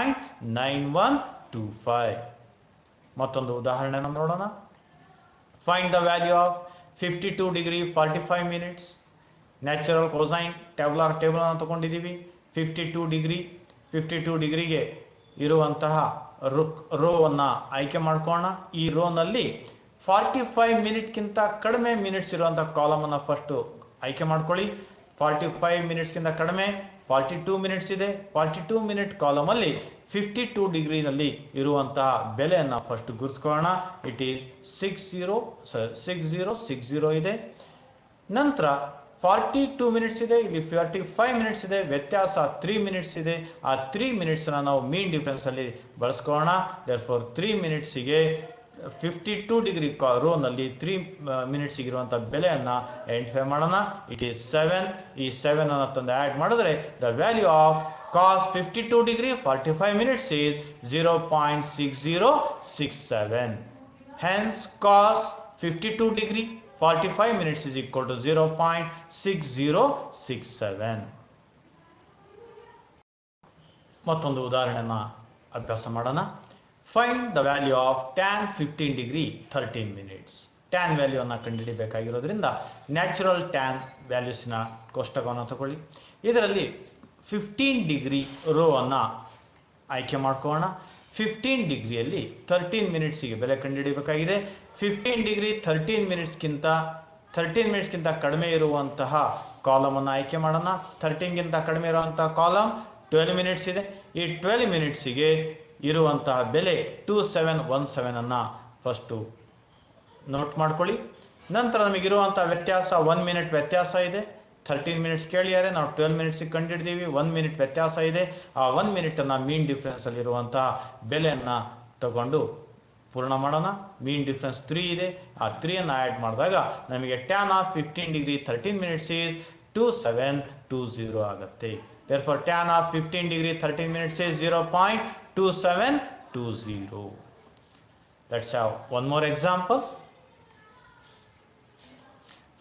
0.9125. ಮತ್ತೊಂದು ಉದಾಹರಣೆನ ನೋಡೋಣ find the value of fifty two degree forty five minutes natural cosine tabular table ಅನ್ನು ತಗೊಂಡಿದ್ದೀವಿ fifty two degree fifty two ಡಿಗ್ರಿಗೆ ಇರುವಂತಹ ರುಕ್ ರೋವನ್ನು ಆಯ್ಕೆ ಮಾಡ್ಕೊಳ್ಳೋಣ ಈ ರೋನಲ್ಲಿ ಫಾರ್ಟಿ ಫೈವ್ ಮಿನಿಟ್ಗಿಂತ ಕಡಿಮೆ ಮಿನಿಟ್ಸ್ ಇರುವಂಥ ಕಾಲಮನ್ನು ಫಸ್ಟು ಆಯ್ಕೆ ಮಾಡ್ಕೊಳ್ಳಿ ಫಾರ್ಟಿ ಫೈವ್ ಮಿನಿಟ್ಸ್ಗಿಂತ ಕಡಿಮೆ ಫಾರ್ಟಿ ಟೂ ಮಿನಿಟ್ಸ್ ಇದೆ ಫಾರ್ಟಿ ಟೂ ಮಿನಿಟ್ ಕಾಲಮಲ್ಲಿ ಫಿಫ್ಟಿ ಟೂ ಡಿಗ್ರಿನಲ್ಲಿ ಇರುವಂತಹ ಬೆಲೆಯನ್ನು ಫಸ್ಟ್ ಗುರುತಿಸ್ಕೊಳ್ಳೋಣ it is six zero six zero six zero ಇದೆ ನಂತರ ಫಾರ್ಟಿ ಟೂ ಮಿನಿಟ್ಸ್ ಇದೆ ಇಲ್ಲಿ ಫಾರ್ಟಿ ಫೈವ್ ಮಿನಿಟ್ಸ್ ಇದೆ ವ್ಯತ್ಯಾಸ ತ್ರೀ ಮಿನಿಟ್ಸ್ ಇದೆ ಆ ತ್ರೀ ಮಿನಿಟ್ಸ್ನ ನಾವು ಮೀನ್ ಡಿಫ್ರೆನ್ಸ್ ಅಲ್ಲಿ ಬಳಸ್ಕೊಳ್ಳೋಣ ದೇರ್ ಫಾರ್ ತ್ರೀ ಮಿನಿಟ್ಸಿಗೆ ಫಿಫ್ಟಿ ಟೂ ಡಿಗ್ರಿ ರೋನಲ್ಲಿ ತ್ರೀ ಮಿನಿಟ್ಸ್ ಇರುವಂಥ ಬೆಲೆಯನ್ನು ಐಡೆಂಟಿಫೈ ಮಾಡೋಣ ಇಟ್ ಈಸ್ ಸೆವೆನ್ ಈ ಸೆವೆನ್ ಅನ್ನು ತಂದು ಆ್ಯಡ್ ಮಾಡಿದ್ರೆ the value of cos fifty two degree forty five minutes is zero point six zero six seven hence cos fifty two degree forty five minutes is equal to zero point six zero six seven ಮತ್ತೊಂದು ಉದಾಹರಣೆನ ಅಭ್ಯಾಸ ಮಾಡೋಣ find the value of tan fifteen degree thirteen minutes tan ವ್ಯಾಲ್ಯೂವನ್ನು ಕಂಡುಹಿಡಿಬೇಕಾಗಿರೋದ್ರಿಂದ natural tan ವ್ಯಾಲ್ಯೂಸ್ನ ಕೋಷ್ಟಕವನ್ನು ತಗೊಳ್ಳಿ ಇದರಲ್ಲಿ fifteen degree ರೋವನ್ನು ಆಯ್ಕೆ ಮಾಡ್ಕೊಳ್ಳೋಣ ಫಿಫ್ಟೀನ್ ಡಿಗ್ರಿಯಲ್ಲಿ ತರ್ಟೀನ್ ಮಿನಿಟ್ಸಿಗೆ ಬೆಲೆ ಕಂಡುಹಿಡಿಯಬೇಕಾಗಿದೆ ಫಿಫ್ಟೀನ್ ಡಿಗ್ರಿ ಥರ್ಟೀನ್ ಮಿನಿಟ್ಸ್ಗಿಂತ ಥರ್ಟೀನ್ ಮಿನಿಟ್ಸ್ಗಿಂತ ಕಡಿಮೆ ಇರುವಂತಹ ಕಾಲಮನ್ನು ಆಯ್ಕೆ ಮಾಡೋಣ ಥರ್ಟೀನ್ಗಿಂತ ಕಡಿಮೆ ಇರುವಂತಹ ಕಾಲಮ್ ಟ್ವೆಲ್ ಮಿನಿಟ್ಸ್ ಇದೆ ಈ ಟ್ವೆಲ್ ಮಿನಿಟ್ಸಿಗೆ ಇರುವಂತಹ ಬೆಲೆ ಟೂ ಸೆವೆನ್ ಒನ್ ಸೆವೆನನ್ನು ಫಸ್ಟು ನೋಟ್ ಮಾಡ್ಕೊಳ್ಳಿ ನಂತರ ನಮಗಿರುವಂಥ ವ್ಯತ್ಯಾಸ ಒನ್ ಮಿನಿಟ್ ವ್ಯತ್ಯಾಸ ಇದೆ ಥರ್ಟೀನ್ ಮಿನಿಟ್ಸ್ ಕೇಳಿದ್ದಾರೆ ನಾವು ಟ್ವೆಲ್ ಮಿನಿಟ್ಸಿಗೆ ಕಂಡಿಡ್ತೀವಿ ಒನ್ ಮಿನಿಟ್ ವ್ಯತ್ಯಾಸ ಇದೆ ಆ ಒನ್ ಮಿನಿಟನ್ನು ಮೀನ್ ಡಿಫ್ರೆನ್ಸಲ್ಲಿರುವಂತಹ ಬೆಲೆಯನ್ನು ತಗೊಂಡು ಪೂರ್ಣ ಮಾಡೋಣ ಮೀನ್ ಡಿಫ್ರೆನ್ಸ್ ತ್ರೀ ಇದೆ ಆ ತ್ರೀಯನ್ನು ಆ್ಯಡ್ ಮಾಡಿದಾಗ ನಮಗೆ tan of fifteen degree thirteen minutes is two seven two zero ಆಗುತ್ತೆ therefore tan of fifteen degree thirteen minutes is zero point two seven two zero Let's have one more example.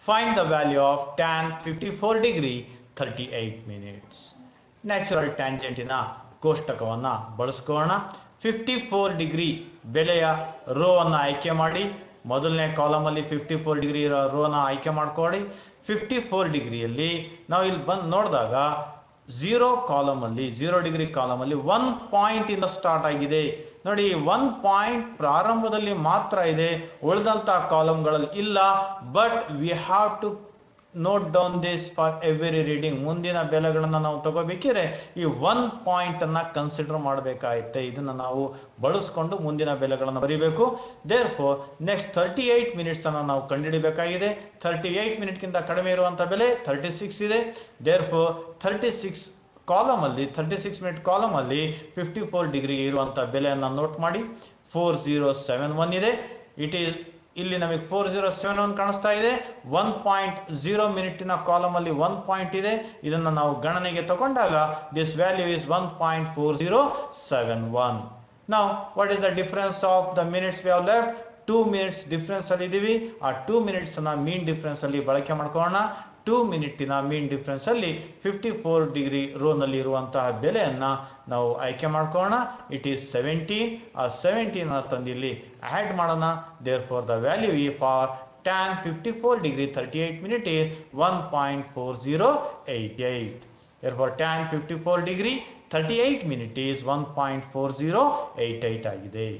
Find the value of tan fifty four degree thirty eight minutes natural ಟ್ಯಾಂಜೆಂಟಿನ ಕೋಷ್ಟಕವನ್ನು ಬಳಸ್ಕೋಣ fifty four degree ಬೆಲೆಯ row ಅನ್ನು ಆಯ್ಕೆ ಮಾಡಿ ಮೊದಲನೇ ಕಾಲಮಲ್ಲಿ fifty four degree ರೋನ ಆಯ್ಕೆ ಮಾಡ್ಕೊಳ್ಳಿ ಫಿಫ್ಟಿ ಫೋರ್ ಡಿಗ್ರಿಯಲ್ಲಿ ನಾವು ಇಲ್ಲಿ ಬಂದು ನೋಡಿದಾಗ ಝೀರೋ ಕಾಲಮಲ್ಲಿ ಝೀರೋ ಡಿಗ್ರಿ ಕಾಲಮಲ್ಲಿ ಒನ್ ಪಾಯಿಂಟ್ ಇಂದ ಸ್ಟಾರ್ಟ್ ಆಗಿದೆ ನೋಡಿ ಒನ್ ಪಾಯಿಂಟ್ ಪ್ರಾರಂಭದಲ್ಲಿ ಮಾತ್ರ ಇದೆ ಉಳಿದಂತ ಕಾಲಮ್ಗಳಲ್ಲಿ ಇಲ್ಲ but we have to note down this for every reading ಮುಂದಿನ ಬೆಲೆಗಳನ್ನ ನಾವು ತಗೋಬೇಕಿದ್ರೆ ಈ ಒನ್ ಪಾಯಿಂಟ್ ಅನ್ನ ಕನ್ಸಿಡರ್ ಮಾಡಬೇಕಾಗುತ್ತೆ ಇದನ್ನ ನಾವು ಬಳಸ್ಕೊಂಡು ಮುಂದಿನ ಬೆಲೆಗಳನ್ನು ಬರೀಬೇಕು therefore next thirty eight minutes ಅನ್ನ ನಾವು ಕಂಡುಹಿಡಿಬೇಕಾಗಿದೆ ತರ್ಟಿ ಏಟ್ ಮಿನಿಟ್ಗಿಂತ ಕಡಿಮೆ ಇರುವಂತ ಬೆಲೆ ತರ್ಟಿ ಸಿಕ್ಸ್ ಇದೆ therefore thirty six column ಅಲ್ಲಿ ಥರ್ಟಿ ಸಿಕ್ಸ್ ಮಿನಿಟ್ ಕಾಲಮ್ ಅಲ್ಲಿ ಫಿಫ್ಟಿ ಫೋರ್ ಡಿಗ್ರಿ ಇರುವಂತ ಬೆಲೆಯನ್ನ ನೋಟ್ ಮಾಡಿ ಫೋರ್ ಜೀರೋ ಸೆವೆನ್ ಒನ್ ಇದೆ ಇಟ್ ಈಸ್ ಇಲ್ಲಿ ನಮಗೆ ಫೋರ್ ಜೀರೋ ಸೆವೆನ್ ಒನ್ ಕಾಣಿಸ್ತಾ ಇದೆ ಒನ್ ಪಾಯಿಂಟ್ ಜೀರೋ ಮಿನಿಟಿನ ಕಾಲಮ್ ಅಲ್ಲಿ ಒನ್ ಪಾಯಿಂಟ್ ಇದೆ ಇದನ್ನ ನಾವು ಗಣನೆಗೆ ತಗೊಂಡಾಗ this value is one point four zero seven one ನಾವು what is the difference of the minutes we have left two minutes difference ಅಲ್ಲಿ ಇದೀವಿ ಆ ಟೂ ಮಿನಿಟ್ಸ್ ಅನ್ನ ಮೀನ್ ಡಿಫ್ರೆನ್ಸ್ ಅಲ್ಲಿ ಬಳಕೆ ಮಾಡ್ಕೊಳ್ಳೋಣ ಟೂ ಮಿನಿಟಿನ ಮೀನ್ ಡಿಫ್ರೆನ್ಸ್ ಅಲ್ಲಿ ಫಿಫ್ಟಿ ಫೋರ್ ಡಿಗ್ರಿ ರೋನಲ್ಲಿ ಇರುವಂತಹ ಬೆಲೆಯನ್ನ ನಾವು ಆಯ್ಕೆ ಮಾಡ್ಕೊಳ್ಳೋಣ ಇಟ್ ಈಸ್ ಸೆವೆಂಟೀನ್ ಆ ಸೆವೆಂಟೀನ್ ತಂದು ಇಲ್ಲಿ ಆಡ್ ಮಾಡೋಣ ದೇರ್ ಫಾರ್ ದ ವ್ಯಾಲ್ಯೂ ಈ for tan fifty four degree thirty eight minute is one point four zero eight eight therefore tan 54 degree 38 minute is 1.4088 ಆಗಿದೆ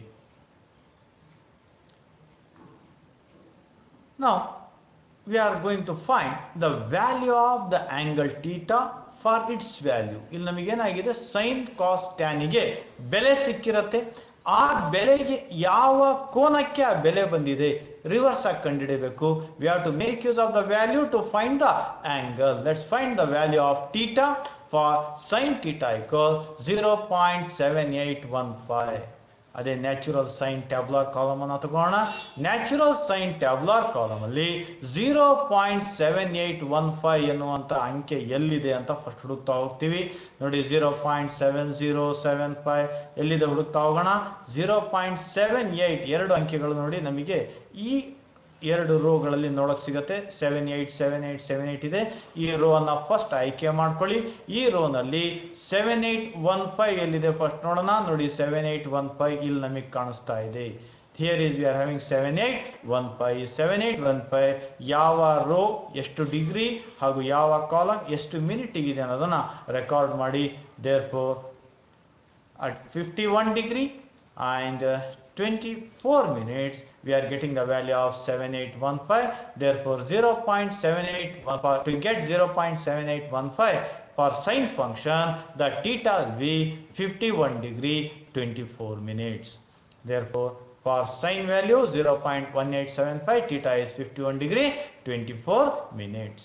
now we are going to find the value of the angle theta for its value ಇಲ್ಲಿ ನಮಗೇನಾಗಿದೆ sign ಕಾಸ್ ಟ್ಯಾನಿಗೆ ಬೆಲೆ ಸಿಕ್ಕಿರತ್ತೆ ಆ ಬೆಲೆಗೆ ಯಾವ ಕೋನಕ್ಕೆ ಆ ಬೆಲೆ ಬಂದಿದೆ ರಿವರ್ಸ್ ಆಗಿ ಕಂಡುಹಿಡಿಯಬೇಕು we have to make use of the value to find the angle let's find the value of theta for sine theta equal zero point seven eight one five ಅದೇ ನ್ಯಾಚುರಲ್ ಸೈನ್ ಟ್ಯಾಬ್ಲಾರ್ ಕಾಲಮ್ ಅನ್ನ ತಗೋಣ natural sine tabular column ಅಲ್ಲಿ zero point seven eight one five ಎನ್ನುವಂತ ಅಂಕೆ ಎಲ್ಲಿದೆ ಅಂತ first ಹುಡುಕ್ತಾ ಹೋಗ್ತೀವಿ ನೋಡಿ zero point seven zero seven five ಎಲ್ಲಿದೆ ಹುಡುಕ್ತಾ ಹೋಗೋಣ ಝೀರೋ ಪಾಯಿಂಟ್ ಸೆವೆನ್ ಏಟ್ ಎರಡು ಅಂಕೆಗಳು ನೋಡಿ ನಮಗೆ ಈ ಎರಡು ರೋಗಳಲ್ಲಿ ನೋಡಕ್ ಸಿಗತ್ತೆ seven eight seven eight seven eight ಇದೆ ಈ ರೋ ಅನ್ನ ಫಸ್ಟ್ ಆಯ್ಕೆ ಮಾಡ್ಕೊಳ್ಳಿ ಈ ರೋನಲ್ಲಿ ಸೆವೆನ್ ಏಟ್ ಒನ್ ಫೈವ್ ಎಲ್ಲಿದೆ ಫಸ್ಟ್ ನೋಡೋಣ ನೋಡಿ ಸೆವೆನ್ ಏಟ್ ಒನ್ ಫೈವ್ ಇಲ್ಲಿ ನಮಗೆ ಕಾಣಿಸ್ತಾ ಇದೆ here is we are having seven eight one five seven eight one five ಯಾವ ರೋ ಎಷ್ಟು ಡಿಗ್ರಿ ಹಾಗೂ ಯಾವ ಕಾಲಮ್ ಎಷ್ಟು ಮಿನಿಟ್ ಇದೆ ಅನ್ನೋದನ್ನ ರೆಕಾರ್ಡ್ ಮಾಡಿ therefore at 51 degree and uh, 24 minutes we are getting the value of 7815 therefore 0.7815 to get 0.7815 for sine function the theta will be 51 degree 24 minutes therefore for sine value 0.1875 theta is 51 degree 24 minutes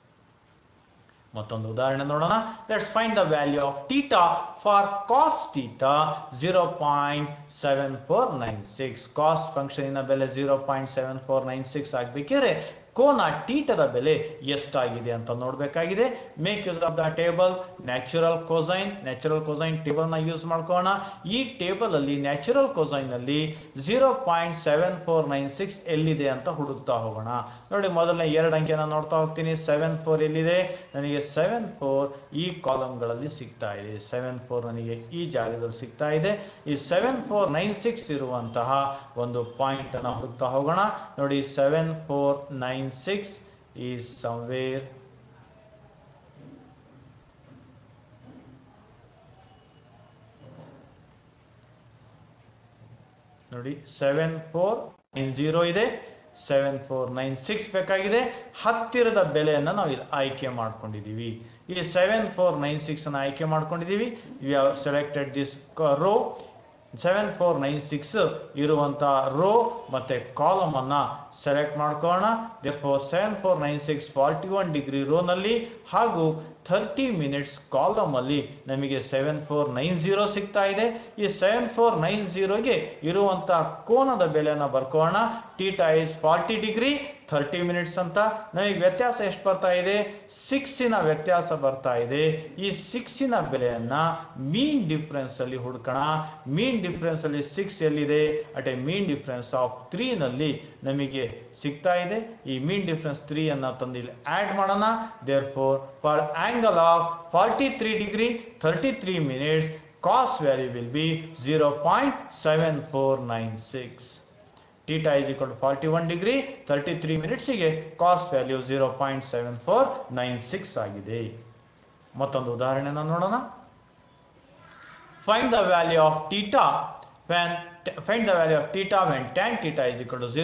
ಮತ್ತೊಂದು ಉದಾಹರಣೆ ನೋಡೋಣ let's find the value of theta for cos theta zero point seven four nine six cos ಫಂಕ್ಷನಿನ ಬೆಲೆ zero point seven four nine six ಆಗಬೇಕಿದ್ರೆ ಕೋನ ಟೀಟದ ಬೆಲೆ ಎಷ್ಟಾಗಿದೆ ಅಂತ ನೋಡಬೇಕಾಗಿದೆ make use of the table natural cosine natural cosine table ನ ಯೂಸ್ ಮಾಡ್ಕೋಣ ಈ ಟೇಬಲ್ ಅಲ್ಲಿ ನ್ಯಾಚುರಲ್ ಕೊಸೈನ್ ಅಲ್ಲಿ zero point seven four nine six ಎಲ್ಲಿದೆ ಅಂತ ಹುಡುಕ್ತಾ ಹೋಗೋಣ ನೋಡಿ ಮೊದಲನೇ ಎರಡು ಅಂಕೆನ ನೋಡ್ತಾ ಹೋಗ್ತೀನಿ ಸೆವೆನ್ ಫೋರ್ ಎಲ್ಲಿದೆ ನನಗೆ ಸೆವೆನ್ ಫೋರ್ ಈ ಕಾಲಮ್ಗಳಲ್ಲಿ ಸಿಗ್ತಾ ಇದೆ ಸೆವೆನ್ ಫೋರ್ ನನಗೆ ಈ ಜಾಗದಲ್ಲಿ ಸಿಗ್ತಾ ಇದೆ ಈ ಸೆವೆನ್ ಫೋರ್ ನೈನ್ ಸಿಕ್ಸ್ ಇರುವಂತಹ ಒಂದು ಪಾಯಿಂಟ್ ಅನ್ನ ಹುಡುಕ್ತಾ ಹೋಗೋಣ ನೋಡಿ seven four nine six is somewhere ನೋಡಿ ಸೆವೆನ್ ಫೋರ್ ನೈನ್ ಜೀರೋ ಇದೆ ಸೆವೆನ್ ಫೋರ್ ನೈನ್ ಸಿಕ್ಸ್ ಬೇಕಾಗಿದೆ ಹತ್ತಿರದ ಬೆಲೆಯನ್ನು ನಾವು ಇಲ್ಲಿ ಆಯ್ಕೆ ಮಾಡ್ಕೊಂಡಿದ್ದೀವಿ ಈ ಸೆವೆನ್ ಫೋರ್ ನೈನ್ ಸಿಕ್ಸ್ ಅನ್ನು ಆಯ್ಕೆ ಮಾಡ್ಕೊಂಡಿದ್ದೀವಿ we have selected this row seven four nine six ಇರುವಂತ ರೋ ಮತ್ತೆ ಕಾಲಮ್ ಅನ್ನ ಸೆಲೆಕ್ಟ್ ಮಾಡ್ಕೊಳ್ಳೋಣ four seven four nine six forty one degree ರೋನಲ್ಲಿ ಹಾಗೂ ಥರ್ಟಿ ಮಿನಿಟ್ಸ್ ಕಾಲಮ್ ಅಲ್ಲಿ ನಮಗೆ ಸೆವೆನ್ ಫೋರ್ ನೈನ್ ಜೀರೋ ಸಿಗ್ತಾ ಇದೆ ಈ ಸೆವೆನ್ ಫೋರ್ ನೈನ್ ಜೀರೋಗೆ ಇರುವಂತಹ ಕೋನದ ಬೆಲೆಯನ್ನು ಬರ್ಕೋಣ theta is forty degree thirty minutes ಅಂತ ನಮಗೆ ವ್ಯತ್ಯಾಸ ಎಷ್ಟು ಬರ್ತಾ ಇದೆ ಸಿಕ್ಸಿನ ವ್ಯತ್ಯಾಸ ಬರ್ತಾ ಇದೆ ಈ ಸಿಕ್ಸಿನ ಬೆಲೆಯನ್ನ ಮೀನ್ ಡಿಫರೆನ್ಸ್ ಅಲ್ಲಿ ಹುಡ್ಕೋಣ ಮೀನ್ ಡಿಫರೆನ್ಸ್ ಅಲ್ಲಿ ಸಿಕ್ಸ್ ಎಲ್ಲಿದೆ at a mean difference of three ನಲ್ಲಿ ನಮಗೆ ಸಿಗ್ತಾ ಇದೆ ಈ ಮೀನ್ ಡಿಫರೆನ್ಸ್ ತ್ರೀ ಅನ್ನ ತಂದು ಇಲ್ಲಿ ಆಡ್ ಮಾಡೋಣ therefore for angle of forty three degree thirty three minutes cos value will be zero point seven four nine six theta is equal to 41 degree 33 ಮಿನಿಟ್ಸಿಗೆ cos value zero point seven four nine six ಆಗಿದೆ ಮತ್ತೊಂದು ಉದಾಹರಣೆನ ನೋಡೋಣ find the value of theta when find the value of theta when tan theta is equal to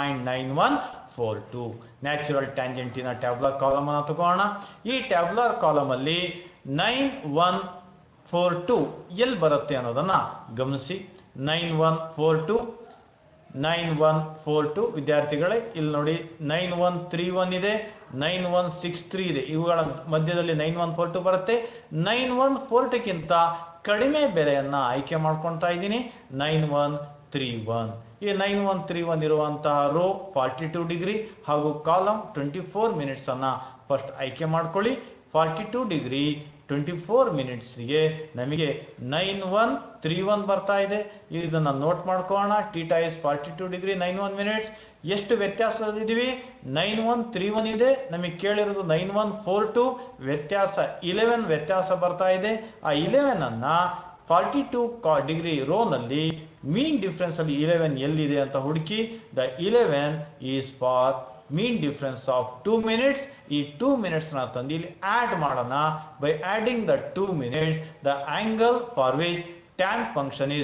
0.9142 natural ಟ್ಯಾಂಜೆಂಟಿನ tabular column ಅನ್ನು ತಗೋಣ ಈ tabular column ಅಲ್ಲಿ ನೈನ್ ಒನ್ ಫೋರ್ ಟು ಎಲ್ಲಿ ಬರುತ್ತೆ ಅನ್ನೋದನ್ನ ಗಮನಿಸಿ nine one four two nine one four two ವಿದ್ಯಾರ್ಥಿಗಳೇ ಇಲ್ಲಿ ನೋಡಿ ನೈನ್ ಒನ್ ತ್ರೀ ಒನ್ ಇದೆ ನೈನ್ ಒನ್ ಸಿಕ್ಸ್ ತ್ರೀ ಇದೆ ಇವುಗಳ ಮಧ್ಯದಲ್ಲಿ ನೈನ್ ಒನ್ ಫೋರ್ ಟು ಬರುತ್ತೆ ನೈನ್ ಒನ್ ಫೋರ್ ಟಕ್ಕಿಂತ ಕಡಿಮೆ ಬೆಲೆಯನ್ನ ಆಯ್ಕೆ ಮಾಡ್ಕೊಳ್ತಾ ಇದ್ದೀನಿ ನೈನ್ ಒನ್ ತ್ರೀ ಒನ್ ಈ ನೈನ್ ಒನ್ ತ್ರೀ ಒನ್ ಇರುವಂತಹ ರೋ ಫಾರ್ಟಿ ಟು ಡಿಗ್ರಿ ಹಾಗೂ ಕಾಲಮ್ ಟ್ವೆಂಟಿ ಫೋರ್ ಮಿನಿಟ್ಸ್ ಅನ್ನ ಫಸ್ಟ್ ಆಯ್ಕೆ ಮಾಡ್ಕೊಳ್ಳಿ forty two degree twenty four ಮಿನಿಟ್ಸ್ಗೆ ನಮಗೆ ನೈನ್ ಒನ್ ತ್ರೀ ಒನ್ ಬರ್ತಾ ಇದೆ ಇದನ್ನ ನೋಟ್ ಮಾಡ್ಕೊಳ್ಳೋಣ theta is forty two degree nine one minutes ಎಷ್ಟು ವ್ಯತ್ಯಾಸದಿದ್ದೀವಿ ನೈನ್ ಒನ್ ತ್ರೀ ಒನ್ ಇದೆ ನಮಗೆ ಕೇಳಿರೋದು ನೈನ್ ಒನ್ ಫೋರ್ ಟು ವ್ಯತ್ಯಾಸ ಇಲೆವೆನ್ ವ್ಯತ್ಯಾಸ ಬರ್ತಾ ಇದೆ ಆ ಇಲೆವೆನ್ ಅನ್ನ ಫಾರ್ಟಿ ಟು ಡಿಗ್ರಿ ರೋನಲ್ಲಿ ಮೀನ್ ಡಿಫ್ರೆನ್ಸ್ ಅಲ್ಲಿ ಇಲೆವೆನ್ ಎಲ್ಲಿದೆ ಅಂತ ಹುಡುಕಿ the eleven is for mean difference of two minutes ಈ ಟೂ ಮಿನಿಟ್ಸ್ ನ ತಂದು ಇಲ್ಲಿ ಆಡ್ ಮಾಡೋಣ by adding the two minutes the angle for which tan function is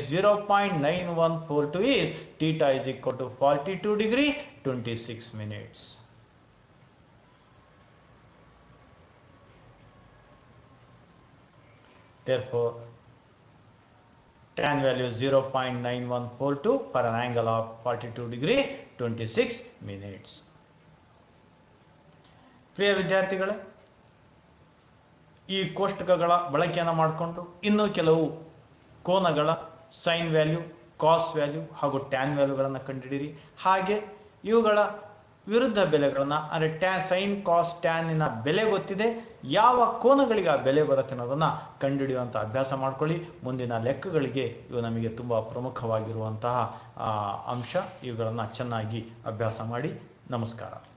0.9142 is theta is equal to 42 degree 26 minutes. Therefore, tan value is 0.9142 for an angle of 42 degree 26 minutes. ಪ್ರಿಯ ವಿದ್ಯಾರ್ಥಿಗಳೇ ಈ ಕೋಷ್ಟಕಗಳ ಬಳಕೆಯನ್ನು ಮಾಡಿಕೊಂಡು ಇನ್ನೂ ಕೆಲವು ಕೋನಗಳ ಸೈನ್ ವ್ಯಾಲ್ಯೂ ಕಾಸ್ ವ್ಯಾಲ್ಯೂ ಹಾಗೂ ಟ್ಯಾನ್ ವ್ಯಾಲ್ಯೂಗಳನ್ನು ಕಂಡುಹಿಡಿಯಿರಿ ಹಾಗೆ ಇವುಗಳ ವಿರುದ್ಧ ಬೆಲೆಗಳನ್ನು ಅಂದರೆ ಟ್ಯಾನ್ ಸೈನ್ ಕಾಸ್ ಟ್ಯಾನಿನ ಬೆಲೆ ಗೊತ್ತಿದೆ ಯಾವ ಕೋನಗಳಿಗೆ ಆ ಬೆಲೆ ಬರುತ್ತೆ ಅನ್ನೋದನ್ನು ಕಂಡುಹಿಡಿಯುವಂಥ ಅಭ್ಯಾಸ ಮಾಡ್ಕೊಳ್ಳಿ ಮುಂದಿನ ಲೆಕ್ಕಗಳಿಗೆ ಇವು ನಮಗೆ ತುಂಬ ಪ್ರಮುಖವಾಗಿರುವಂತಹ ಅಂಶ ಇವುಗಳನ್ನು ಚೆನ್ನಾಗಿ ಅಭ್ಯಾಸ ಮಾಡಿ ನಮಸ್ಕಾರ